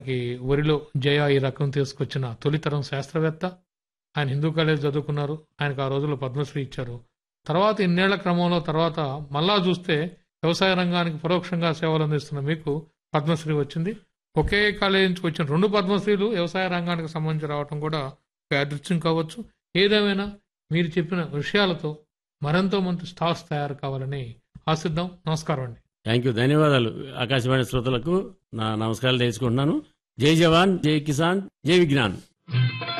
ఈ వరిలో జయ ఈ రకం తీసుకొచ్చిన తొలితరం శాస్త్రవేత్త ఆయన హిందూ కాలేజ్ చదువుకున్నారు ఆయనకు ఆ రోజుల్లో పద్మశ్రీ ఇచ్చారు తర్వాత ఇన్నేళ్ల క్రమంలో తర్వాత మళ్ళా చూస్తే వ్యవసాయ రంగానికి పరోక్షంగా సేవలు అందిస్తున్న మీకు పద్మశ్రీ వచ్చింది ఒకే కాలేజ్ నుంచి వచ్చిన రెండు పద్మశ్రీలు వ్యవసాయ రంగానికి సంబంధించి రావటం కూడా ఒక అదృశ్యం కావచ్చు ఏదేమైనా మీరు చెప్పిన విషయాలతో మరెంతో మంది స్టాఫ్స్ తయారు కావాలని ఆశిద్దాం నమస్కారం అండి థ్యాంక్ యూ ధన్యవాదాలు ఆకాశవాణి శ్రోతలకు నా నమస్కారాలు తెలుసుకుంటున్నాను జై జవాన్ జై కిసాన్ జై విజ్ఞాన్